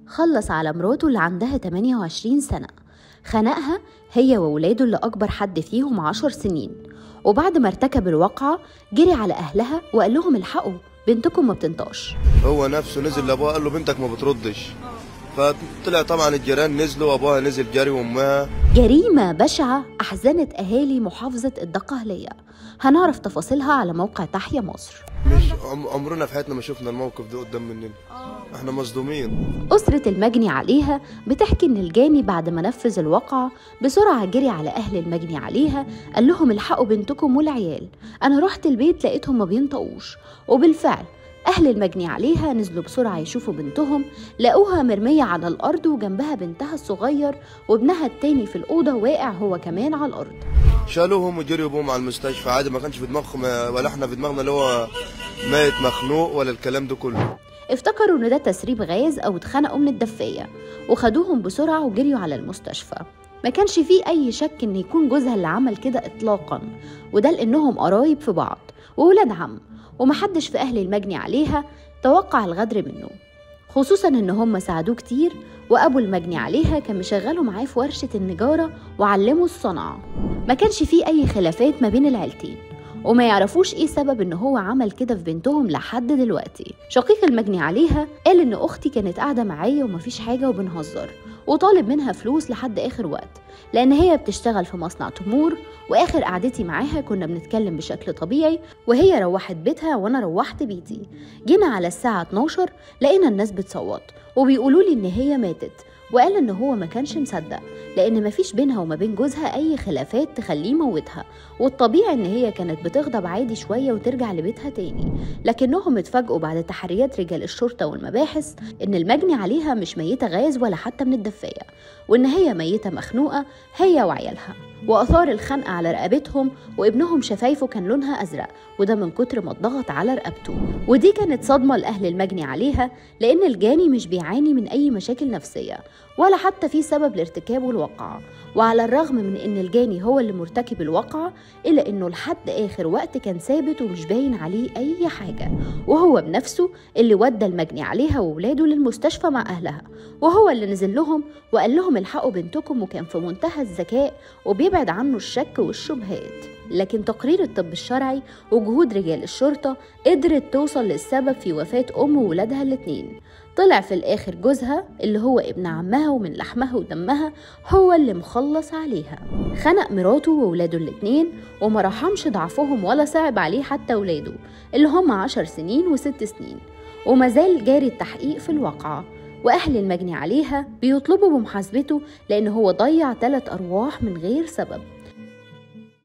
خلص على مراته اللي عندها 28 سنة خنقها هي وولاده اللي أكبر حد فيهم عشر سنين وبعد ما ارتكب الواقعة جري على أهلها وقال لهم الحقوا بنتكم ما بتنطقش هو نفسه نزل لابوها قال له بنتك ما بتردش فطلع طبعا الجيران نزلوا وابوها نزل جري وامها جريمة بشعة أحزنت أهالي محافظة الدقهلية هنعرف تفاصيلها على موقع تحيا مصر مش عم- عمرنا في حياتنا ما شفنا الموقف ده قدام مننا احنا مصدومين أسرة المجني عليها بتحكي إن الجاني بعد ما نفذ الواقعة بسرعة جري على أهل المجني عليها قال لهم الحقوا بنتكم والعيال أنا رحت البيت لقيتهم ما بينطقوش وبالفعل أهل المجني عليها نزلوا بسرعة يشوفوا بنتهم لقوها مرمية على الأرض وجنبها بنتها الصغير وابنها التاني في الأوضة واقع هو كمان على الأرض شالوهم وجريوا بهم على المستشفى عادي ما كانش في دماغهم ولا احنا في دماغنا اللي هو ميت مخنوق ولا الكلام ده كله افتكروا ان ده تسريب غاز او اتخنقوا من الدفايه وخدوهم بسرعه وجريوا على المستشفى ما كانش فيه اي شك ان يكون جوزها اللي عمل كده اطلاقا وده لانهم قرايب في بعض وولاد عم ومحدش في اهل المجني عليها توقع الغدر منه خصوصا ان هم ساعدوه كتير وابو المجني عليها كان مشغله معاه في ورشه النجاره وعلمه الصنعه ما كانش فيه اي خلافات ما بين العيلتين وما يعرفوش ايه سبب ان هو عمل كده في بنتهم لحد دلوقتي شقيق المجني عليها قال ان اختي كانت قاعده معايا ومفيش حاجه وبنهزر وطالب منها فلوس لحد اخر وقت لان هي بتشتغل في مصنع تمور واخر قعدتي معاها كنا بنتكلم بشكل طبيعي وهي روحت بيتها وانا روحت بيتي جينا على الساعه 12 لقينا الناس بتصوت وبيقولوا لي ان هي ماتت وقال ان هو ما كانش مصدق لان مفيش بينها وما بين جوزها اي خلافات تخليه يموتها والطبيعي ان هي كانت بتغضب عادي شويه وترجع لبيتها تاني لكنهم اتفاجئوا بعد تحريات رجال الشرطه والمباحث ان المجني عليها مش ميته غاز ولا حتى من الدفايه وان هي ميته مخنوقه هي وعيالها واثار الخنقه على رقبتهم وابنهم شفايفه كان لونها ازرق وده من كتر ما اتضغط على رقبته ودي كانت صدمه لاهل المجني عليها لان الجاني مش بيعاني من اي مشاكل نفسيه ولا حتى في سبب لارتكابه الواقعه وعلى الرغم من ان الجاني هو اللي مرتكب الواقعه الا انه لحد اخر وقت كان ثابت ومش باين عليه اي حاجه وهو بنفسه اللي ودى المجني عليها وولاده للمستشفى مع اهلها وهو اللي نزل لهم وقال لهم الحقوا بنتكم وكان في منتهى الذكاء وبيبعد عنه الشك والشبهات لكن تقرير الطب الشرعي وجهود رجال الشرطة قدرت توصل للسبب في وفاة أم وولادها الاتنين طلع في الآخر جوزها اللي هو ابن عمها ومن لحمها ودمها هو اللي مخلص عليها خنق مراته وولاده الاتنين وما رحمش ضعفهم ولا صعب عليه حتى ولاده اللي هم عشر سنين وست سنين ومازال جاري التحقيق في الواقعة وأهل المجني عليها بيطلبوا بمحاسبته لأن هو ضيع ثلاث أرواح من غير سبب